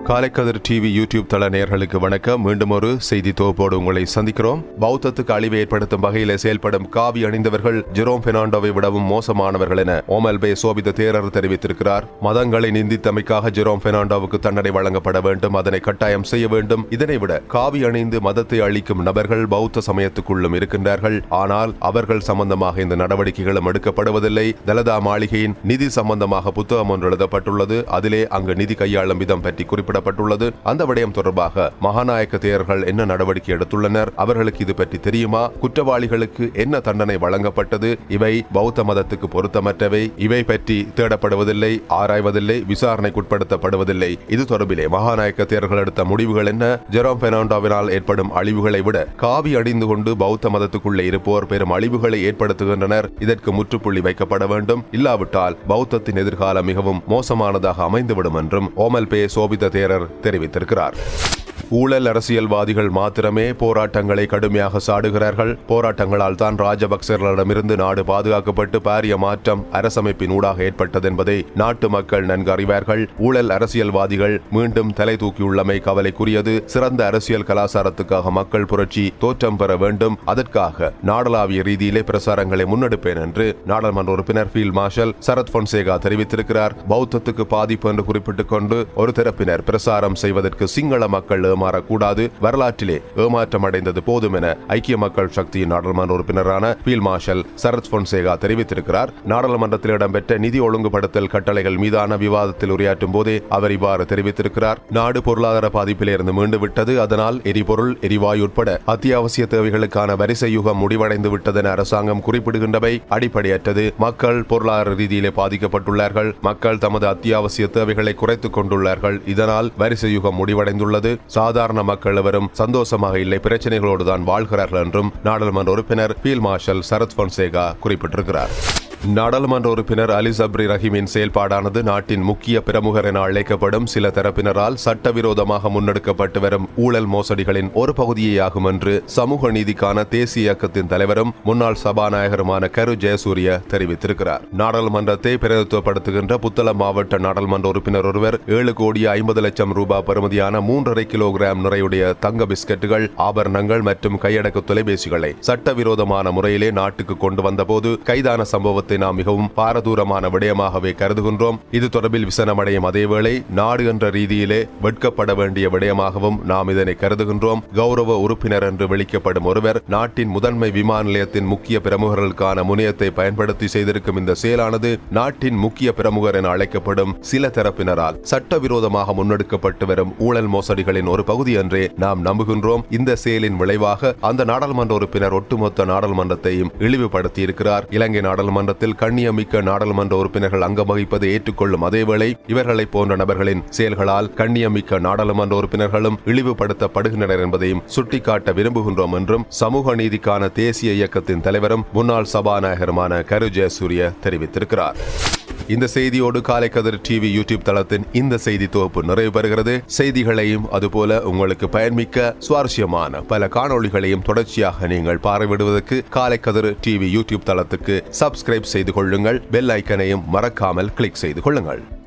Kalaikathir TV YouTube தள நேயர்களுக்கு வணக்கம் மீண்டும் ஒரு செய்தி தொகுப்போடு உங்களை சந்திக்கிறோம் பௌத்தத்துக்கு அழிவை ஏற்படுத்தும் வகையிலே செயல்படும் காவி அணிந்தவர்கள் ஜெரோம் பெர்னாண்டோவை விடவும் மோசமானவர்கள் என ஓமல்பே சோபித தேரர் தெரிவித்திருக்கிறார் மதங்களை நிந்தித்தமைக்காக ஜெரோம் பெர்னாண்டோவுக்கு தண்டனை வழங்கப்பட வேண்டும் அதனை கட்டாயம் செய்ய வேண்டும் இதனை விட காவி அணிந்து மதத்தை அழிக்கும் நபர்கள் பௌத்த சமயத்துக்குள்ளும் இருக்கின்றார்கள் ஆனால் அவர்கள் சம்பந்தமாக இந்த நடவடிக்கைகளும் எடுக்கப்படுவதில்லை தலதா மாளிகையின் நிதி சம்பந்தமாக புத்தகம் ஒன்று எழுதப்பட்டுள்ளது அதிலே அங்கு நிதி கையாளும் விதம் பற்றி குறிப்பிடப்பட்டுள்ளது அந்த விடயம் தொடர்பாக மகாநாயக்க தேரர்கள் என்ன நடவடிக்கை எடுத்துள்ளனர் அவர்களுக்கு இது பற்றி தெரியுமா குற்றவாளிகளுக்கு என்ன தண்டனை வழங்கப்பட்டது இவை பௌத்த மதத்துக்கு பொருத்தமற்றவை இவை பற்றி தேடப்படுவதில்லை ஆராய்வதில்லை விசாரணைக்குட்படுத்தப்படுவதில்லை இது தொடர்பிலே மகாநாயக்க தேரர்கள் எடுத்த முடிவுகள் என்ன ஜெரோம் பெர்னாண்டோவினால் ஏற்படும் அழிவுகளை விட காவி அணிந்து கொண்டு பௌத்த மதத்துக்குள்ளே இருப்போர் பெரும் அழிவுகளை ஏற்படுத்துகின்றனர் இதற்கு முற்றுப்புள்ளி வைக்கப்பட வேண்டும் இல்லாவிட்டால் பௌத்தத்தின் எதிர்காலம் மிகவும் மோசமானதாக அமைந்துவிடும் என்றும் ஓமல் பே சோபித தேரர் தெரிவித்திருக்கிறார் ஊழல் அரசியல்வாதிகள் மாத்திரமே போராட்டங்களை கடுமையாக சாடுகிறார்கள் போராட்டங்களால் தான் ராஜபக்சர்களிடமிருந்து நாடு பாதுகாக்கப்பட்டு பாரிய மாற்றம் அரசமைப்பின் ஊடாக ஏற்பட்டது என்பதை நாட்டு மக்கள் நன்கு அறிவார்கள் ஊழல் அரசியல்வாதிகள் மீண்டும் தலை தூக்கியுள்ளமை கவலைக்குரியது சிறந்த அரசியல் கலாச்சாரத்துக்காக மக்கள் புரட்சி தோற்றம் பெற வேண்டும் அதற்காக நாடளாவிய ரீதியிலே பிரசாரங்களை முன்னெடுப்பேன் என்று நாடாளுமன்ற உறுப்பினர் ஃபீல்ட் மார்ஷல் சரத் பொன்சேகா தெரிவித்திருக்கிறார் பௌத்தத்துக்கு பாதிப்பு என்று குறிப்பிட்டுக் கொண்டு ஒரு தரப்பினர் பிரசாரம் செய்வதற்கு சிங்கள மக்கள் ஏமாறக்கூடாது வரலாற்றிலே ஏமாற்றம் அடைந்தது போதும் என ஐக்கிய மக்கள் சக்தியின் நாடாளுமன்ற உறுப்பினரான ஃபீல்ட் மார்ஷல் சரத் பொன்சேகா தெரிவித்திருக்கிறார் நாடாளுமன்றத்தில் இடம்பெற்ற நிதி ஒழுங்குபடுத்தல் கட்டளைகள் மீதான விவாதத்தில் உரையாற்றும் போதே அவர் இவ்வாறு தெரிவித்திருக்கிறார் நாடு பொருளாதார பாதிப்பிலிருந்து மீண்டு விட்டது அதனால் எரிபொருள் எரிவாயு உட்பட அத்தியாவசிய தேவைகளுக்கான வரிசை யுகம் முடிவடைந்து விட்டதென அரசாங்கம் குறிப்பிடுகின்றவை அடிப்படையற்றது மக்கள் பொருளாதார ரீதியிலே பாதிக்கப்பட்டுள்ளார்கள் மக்கள் தமது அத்தியாவசிய தேவைகளை குறைத்துக் கொண்டுள்ளார்கள் இதனால் வரிசை யுகம் முடிவடைந்துள்ளது சாதாரண மக்கள் எவரும் சந்தோஷமாக இல்லை பிரச்சனைகளோடு தான் வாழ்கிறார்கள் என்றும் நாடாளுமன்ற உறுப்பினர் ஃபீல்ட் மார்ஷல் சரத் பொன்சேகா குறிப்பிட்டிருக்கிறார் நாடாளுமன்ற உறுப்பினர் அலி சப்ரி ரஹீமின் செயல்பாடானது நாட்டின் முக்கிய பிரமுகர் என அழைக்கப்படும் சில தரப்பினரால் சட்டவிரோதமாக முன்னெடுக்கப்பட்டு வரும் ஊழல் மோசடிகளின் ஒரு பகுதியேயாகும் என்று சமூக நீதிக்கான தேசிய இயக்கத்தின் தலைவரும் முன்னாள் சபாநாயகருமான கரு ஜெயசூரிய தெரிவித்திருக்கிறார் நாடாளுமன்றத்தை பிரதித்துவப்படுத்துகின்ற புத்தளம் மாவட்ட நாடாளுமன்ற உறுப்பினர் ஒருவர் ஏழு கோடி ஐம்பது லட்சம் ரூபாய் பெறுமதியான மூன்றரை கிலோகிராம் நிறையுடைய தங்க பிஸ்கட்டுகள் ஆபரணங்கள் மற்றும் கையடக்க தொலைபேசிகளை சட்டவிரோதமான முறையிலே நாட்டுக்கு கொண்டு வந்தபோது கைதான சம்பவத்தை நாம் மிகவும் பாரதூரமான விடயமாகவே கருதுகின்றோம் இது தொடர்பில் விசனமடையும் அதேவேளை நாடு என்ற ரீதியிலே வெட்கப்பட வேண்டிய விடயமாகவும் நாம் இதனை கருதுகின்றோம் கௌரவ உறுப்பினர் என்று வெளிக்கப்படும் ஒருவர் நாட்டின் முதன்மை விமான நிலையத்தின் முக்கிய பிரமுகர்களுக்கான முனையத்தை பயன்படுத்தி செய்திருக்கும் இந்த செயலானது நாட்டின் முக்கிய பிரமுகர் என அழைக்கப்படும் சில தரப்பினரால் சட்டவிரோதமாக முன்னெடுக்கப்பட்டு வரும் ஊழல் மோசடிகளின் ஒரு பகுதி என்றே நாம் நம்புகின்றோம் இந்த செயலின் விளைவாக அந்த நாடாளுமன்ற உறுப்பினர் ஒட்டுமொத்த நாடாளுமன்றத்தையும் இழிவுபடுத்தி இருக்கிறார் இலங்கை நாடாளுமன்றத்தில் கண்ணியமிக்க நாடாளுமன்ற உறுப்பினர்கள் அங்கம் வகிப்பதை ஏற்றுக்கொள்ளும் அதேவேளை இவர்களை போன்ற நபர்களின் செயல்களால் கண்ணியமிக்க நாடாளுமன்ற உறுப்பினர்களும் இழிவுபடுத்தப்படுகின்றனர் என்பதையும் சுட்டிக்காட்ட விரும்புகின்றோம் என்றும் சமூக நீதிக்கான தேசிய இயக்கத்தின் தலைவரும் முன்னாள் சபாநாயகருமான கரு ஜெயசூரிய தெரிவித்திருக்கிறார் இந்த செய்தியோடு காலை கதிர் டிவி யூடியூப் தளத்தின் இந்த செய்தி தொகுப்பு நிறைவு பெறுகிறது செய்திகளையும் அதுபோல உங்களுக்கு பயன்மிக்க சுவாரஸ்யமான பல காணொளிகளையும் தொடர்ச்சியாக நீங்கள் பார்வையிடுவதற்கு காலை கதிர் டிவி யூடியூப் தளத்துக்கு சப்ஸ்கிரைப் செய்து கொள்ளுங்கள் பெல் ஐக்கனையும் மறக்காமல் கிளிக் செய்து கொள்ளுங்கள்